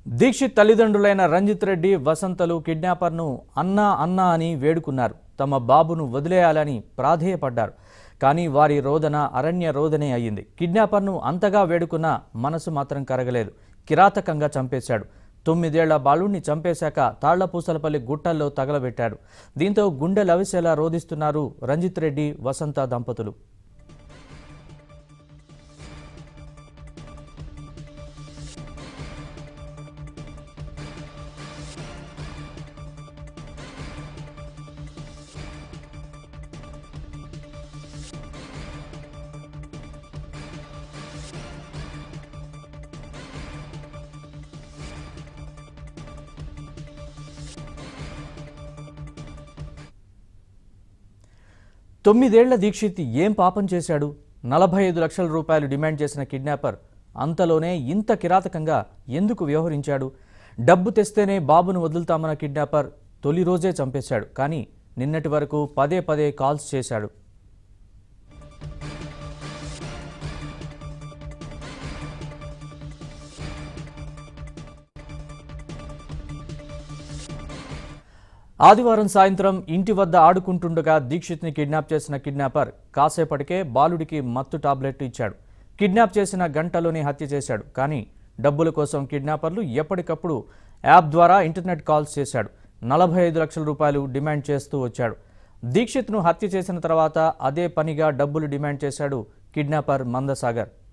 దీక్షిత్ తల్లిదండ్రులైన రంజిత్ రెడ్డి వసంతలు కిడ్నాపర్ను అన్నా అన్నా అని వేడుకున్నారు తమ బాబును వదిలేయాలని ప్రాధేయపడ్డారు కానీ వారి రోదన అరణ్య రోదనే అయ్యింది కిడ్నాపర్ను అంతగా వేడుకున్నా మనసు మాత్రం కరగలేదు కిరాతకంగా చంపేశాడు తొమ్మిదేళ్ల బాలుణ్ణి చంపేశాక తాళ్లపూసలపల్లి గుట్టల్లో తగలబెట్టాడు దీంతో గుండె లవిసేలా రోధిస్తున్నారు రంజిత్ రెడ్డి వసంత దంపతులు తొమ్మిదేళ్ల దీక్షిత్ ఏం పాపం చేశాడు నలభై ఐదు లక్షల రూపాయలు డిమాండ్ చేసిన కిడ్నాపర్ అంతలోనే ఇంత కిరాతకంగా ఎందుకు వ్యవహరించాడు డబ్బు తెస్తేనే బాబును వదులుతామన్న కిడ్నాపర్ తొలి రోజే చంపేశాడు కానీ నిన్నటి వరకు పదే పదే కాల్స్ చేశాడు ఆదివారం సాయంత్రం ఇంటి వద్ద ఆడుకుంటుండగా దీక్షిత్ని కిడ్నాప్ చేసిన కిడ్నాపర్ కాసేపటికే బాలుడికి మత్తు టాబ్లెట్ ఇచ్చాడు కిడ్నాప్ చేసిన గంటలోనే హత్య చేశాడు కానీ డబ్బుల కోసం కిడ్నాపర్లు ఎప్పటికప్పుడు యాప్ ద్వారా ఇంటర్నెట్ కాల్స్ చేశాడు నలభై ఐదు లక్షల రూపాయలు డిమాండ్ చేస్తూ వచ్చాడు దీక్షిత్ను హత్య చేసిన తర్వాత అదే పనిగా డబ్బులు డిమాండ్ చేశాడు కిడ్నాపర్ మందసాగర్